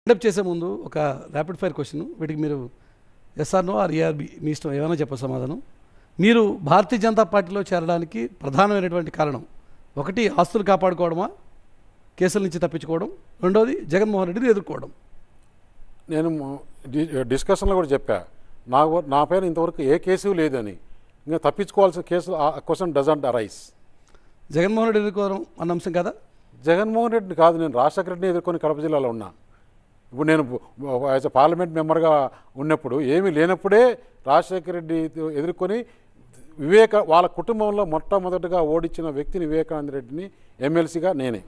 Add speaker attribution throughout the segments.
Speaker 1: Step చేసే ముందు ఒక ర్యాపిడ్ ఫైర్ క్వశ్చన్ వీటికి మీరు ఎస్ఆర్నో ఆర్ ఏఆర్బి మీ ఇష్టం ఏమైనా చెప్ప సమాధానం మీరు భారతీయ జనతా పార్టీలో చేరడానికి ప్రధానమైనటువంటి కారణం ఒకటి ఆస్తులు కాపాడుకోవడమా కేసుల నుంచి తప్పించుకోవడం రెండవది జగన్మోహన్ రెడ్డిని ఎదుర్కోవడం
Speaker 2: నేను డి- డిస్కషన్లో కూడా చెప్పా నా వ- నా పైన ఇంతవరకు ఏ కేసు లేదని ఇంకా తప్పించుకోవాల్సిన కేసు ఆ question doesn't arise
Speaker 1: Jaganmohan Reddy ఎదుర్కోవడం అన్న అంశం కదా
Speaker 2: జగన్మోహన్ రెడ్డిని కాదు నేను రాజశేఖర రెడ్డిని ఎదుర్కొని కడప జిల్లాలో ఉన్నా ఇప్పుడు నేను యాజ్ అ పార్లమెంట్ మెంబర్గా ఉన్నప్పుడు ఏమీ లేనప్పుడే రాజశేఖర రెడ్డి ఎదుర్కొని వివేక వాళ్ళ కుటుంబంలో మొట్టమొదటిగా ఓడించిన వ్యక్తిని వివేకానంద రెడ్డిని ఎమ్మెల్సీగా నేనే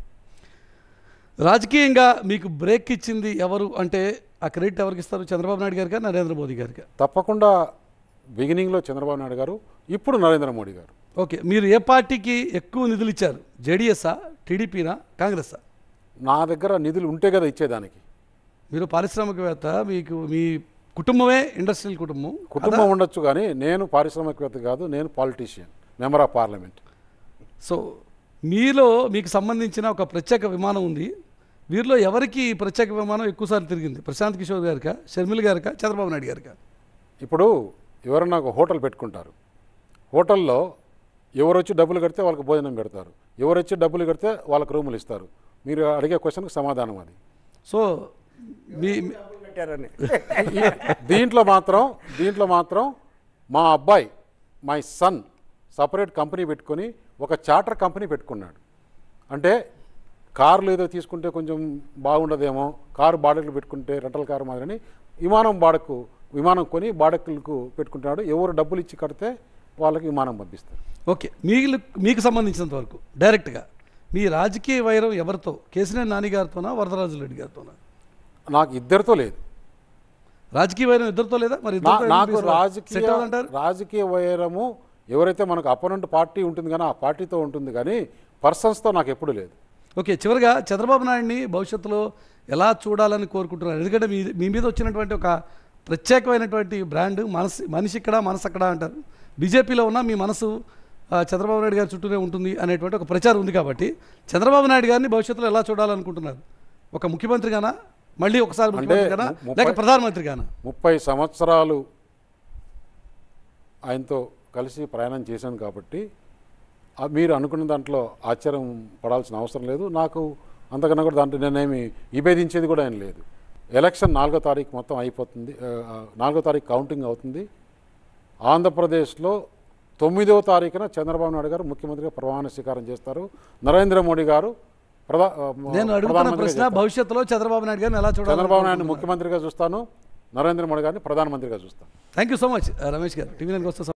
Speaker 1: రాజకీయంగా మీకు బ్రేక్ ఇచ్చింది ఎవరు అంటే ఆ క్రెడిట్ ఎవరికి ఇస్తారు చంద్రబాబు నాయుడు గారికా నరేంద్ర మోదీ గారికా
Speaker 2: తప్పకుండా బిగినింగ్లో చంద్రబాబు నాయుడు గారు ఇప్పుడు నరేంద్ర మోడీ గారు
Speaker 1: ఓకే మీరు ఏ పార్టీకి ఎక్కువ నిధులు ఇచ్చారు జేడీఎస్ఆ టీడీపీనా కాంగ్రెస్సా
Speaker 2: నా దగ్గర నిధులు ఉంటే కదా ఇచ్చేదానికి
Speaker 1: మీరు పారిశ్రామికవేత్త మీకు మీ కుటుంబమే ఇండస్ట్రియల్ కుటుంబం
Speaker 2: కుటుంబం ఉండొచ్చు కానీ నేను పారిశ్రామికవేత్త కాదు నేను politician member of parliament
Speaker 1: so మీలో మీకు సంబంధించిన ఒక ప్రత్యేక విమానం ఉంది వీరిలో ఎవరికి ఈ ప్రత్యేక విమానం ఎక్కువసార్లు తిరిగింది ప్రశాంత్ కిషోర్ గారికా షర్మిల గారికా చంద్రబాబు నాయుడు గారికా
Speaker 2: ఇప్పుడు ఎవరన్నా ఒక హోటల్ పెట్టుకుంటారు హోటల్లో ఎవరు వచ్చి డబ్బులు కడితే వాళ్ళకి భోజనం పెడతారు ఎవరు వచ్చి డబ్బులు కడితే వాళ్ళకి రూములు ఇస్తారు మీరు అడిగే క్వశ్చన్కి సమాధానం అది
Speaker 1: సో మీ
Speaker 3: పెట్టారని
Speaker 2: దీంట్లో మాత్రం దీంట్లో మాత్రం మా అబ్బాయి మై సన్ సపరేట్ కంపెనీ పెట్టుకొని ఒక చార్టర్ కంపెనీ పెట్టుకున్నాడు అంటే కార్లు ఏదో తీసుకుంటే కొంచెం బాగుండదేమో కారు బాడకులు పెట్టుకుంటే రెంటల్ కారు మాదిరిని విమానం బాడకు విమానం కొని బాడకులకు పెట్టుకుంటున్నాడు ఎవరు డబ్బులు ఇచ్చి కడితే వాళ్ళకి విమానం పంపిస్తారు
Speaker 1: ఓకే మీకు మీకు సంబంధించినంత వరకు డైరెక్ట్గా మీ రాజకీయ వైరం ఎవరితో కేసీఆర్ నాని గారితోనా వరదరాజు రెడ్డి గారితోనా
Speaker 2: నాకు ఇద్దరితో లేదు
Speaker 1: రాజకీయ వైరం ఇద్దరితో లేదా మరి
Speaker 2: నా-
Speaker 1: ఇద్దరితో
Speaker 2: నాకు
Speaker 1: ఎందుకు సెట్
Speaker 2: రాజకీయ
Speaker 1: అవ్వదంటారు
Speaker 2: రాజకీయ వైరము ఎవరైతే మనకు అపోనెంట్ పార్టీ ఉంటుంది కానీ ఆ పార్టీతో ఉంటుంది కానీ పర్సన్స్తో నాకు ఎప్పుడు లేదు
Speaker 1: ఓకే చివరిగా చంద్రబాబు నాయుడిని భవిష్యత్తులో ఎలా చూడాలని కోరుకుంటున్నారు ఎందుకంటే మీ మీ మీద వచ్చినటువంటి ఒక ప్రత్యేకమైనటువంటి బ్రాండ్ మనసు మనిషి ఇక్కడ మనసు అక్కడ అంటారు బీజేపీలో ఉన్న మీ మనసు ఆ, చంద్రబాబు నాయుడు గారి చుట్టూనే ఉంటుంది అనేటువంటి ఒక ప్రచారం ఉంది కాబట్టి చంద్రబాబు నాయుడు గారిని భవిష్యత్తులో ఎలా చూడాలనుకుంటున్నారు ఒక ముఖ్యమంత్రిగానా మళ్ళీ ఒకసారి ముఖ్యమంత్రిగానా
Speaker 2: ము- ముప్పై-
Speaker 1: లేక ప్రధానమంత్రిగానా
Speaker 2: ముప్పై సంవత్సరాలు ఆయనతో కలిసి ప్రయాణం చేశాను కాబట్టి ఆ మీరు అనుకున్న దాంట్లో ఆశ్చర్యం పడాల్సిన అవసరం లేదు నాకు అంతకన్నా కూడా దాంట్లో నేనేమి విభేదించేది కూడా ఏం లేదు ఎలక్షన్ నాలుగో తారీఖు మొత్తం అయిపోతుంది ఆ, ఆ, నాలుగో తారీఖు కౌంటింగ్ అవుతుంది ఆంధ్రప్రదేశ్లో తొమ్మిదవ తారీఖున చంద్రబాబు నాయుడు గారు ముఖ్యమంత్రిగా ప్రమాణ స్వీకారం చేస్తారు నరేంద్ర మోడీ గారు ప్రధా ఆ,
Speaker 1: నేను అడుగుతున్న
Speaker 2: ప్రధానమంత్రిగా
Speaker 1: ప్రశ్న
Speaker 2: చేస్తారు.
Speaker 1: భవిష్యత్తులో చంద్రబాబు నాయుడు గారిని ఎలా చూడాలి
Speaker 2: చంద్రబాబు నాయుడు ముఖ్యమంత్రిగా చూస్తాను నరేంద్ర మోడీ గారిని ప్రధానమంత్రిగా చూస్తాను
Speaker 1: thank you so much Ramesh garu TV నైన్కి వస్తే